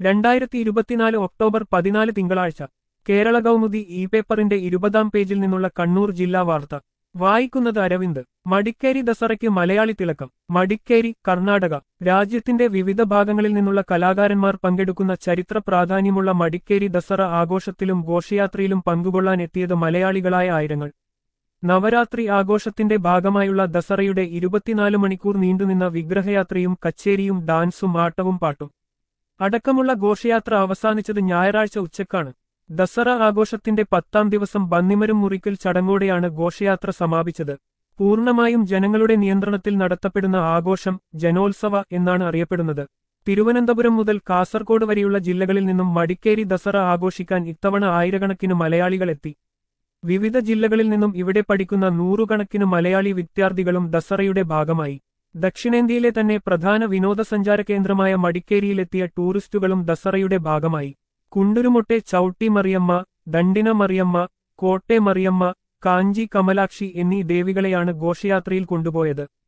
രണ്ടായിരത്തി ഇരുപത്തിനാല് ഒക്ടോബർ പതിനാല് തിങ്കളാഴ്ച കേരള കൗമുദി ഇ പേപ്പറിന്റെ ഇരുപതാം പേജിൽ നിന്നുള്ള കണ്ണൂർ ജില്ലാ വാർത്ത വായിക്കുന്നത് അരവിന്ദ് മടിക്കേരി ദസറയ്ക്ക് മലയാളി തിളക്കം മടിക്കേരി കർണാടക രാജ്യത്തിന്റെ വിവിധ ഭാഗങ്ങളിൽ നിന്നുള്ള കലാകാരന്മാർ പങ്കെടുക്കുന്ന ചരിത്ര പ്രാധാന്യമുള്ള മടിക്കേരി ദസറ ആഘോഷത്തിലും ഘോഷയാത്രയിലും പങ്കുകൊള്ളാൻ എത്തിയത് മലയാളികളായ ആയിരങ്ങൾ നവരാത്രി ആഘോഷത്തിന്റെ ഭാഗമായുള്ള ദസറയുടെ ഇരുപത്തിനാല് മണിക്കൂർ നീണ്ടുനിന്ന വിഗ്രഹയാത്രയും കച്ചേരിയും ഡാൻസും ആട്ടവും പാട്ടും അടക്കമുള്ള ഘോഷയാത്ര അവസാനിച്ചത് ഞായറാഴ്ച ഉച്ചക്കാണ് ദസറ ആഘോഷത്തിന്റെ പത്താം ദിവസം ബന്നിമരം മുറിക്കൽ ചടങ്ങോടെയാണ് ഘോഷയാത്ര സമാപിച്ചത് പൂർണ്ണമായും ജനങ്ങളുടെ നിയന്ത്രണത്തിൽ നടത്തപ്പെടുന്ന ആഘോഷം ജനോത്സവ എന്നാണ് അറിയപ്പെടുന്നത് തിരുവനന്തപുരം മുതൽ കാസർഗോഡ് വരെയുള്ള ജില്ലകളിൽ നിന്നും മടിക്കേരി ദസറ ആഘോഷിക്കാൻ ഇത്തവണ ആയിരക്കണക്കിന് മലയാളികളെത്തി വിവിധ ജില്ലകളിൽ നിന്നും ഇവിടെ പഠിക്കുന്ന നൂറുകണക്കിന് മലയാളി വിദ്യാർത്ഥികളും ദസറയുടെ ഭാഗമായി ദക്ഷിണേന്ത്യയിലെ തന്നെ പ്രധാന വിനോദസഞ്ചാര കേന്ദ്രമായ മടിക്കേരിയിലെത്തിയ ടൂറിസ്റ്റുകളും ദസറയുടെ ഭാഗമായി കുണ്ടുരുമൊട്ടെ ചൌട്ടി മറിയമ്മ ദണ്ഡിന മറിയമ്മ കോട്ടെ മറിയമ്മ കാഞ്ചി കമലാക്ഷി എന്നീ ദേവികളെയാണ് ഘോഷയാത്രയിൽ കൊണ്ടുപോയത്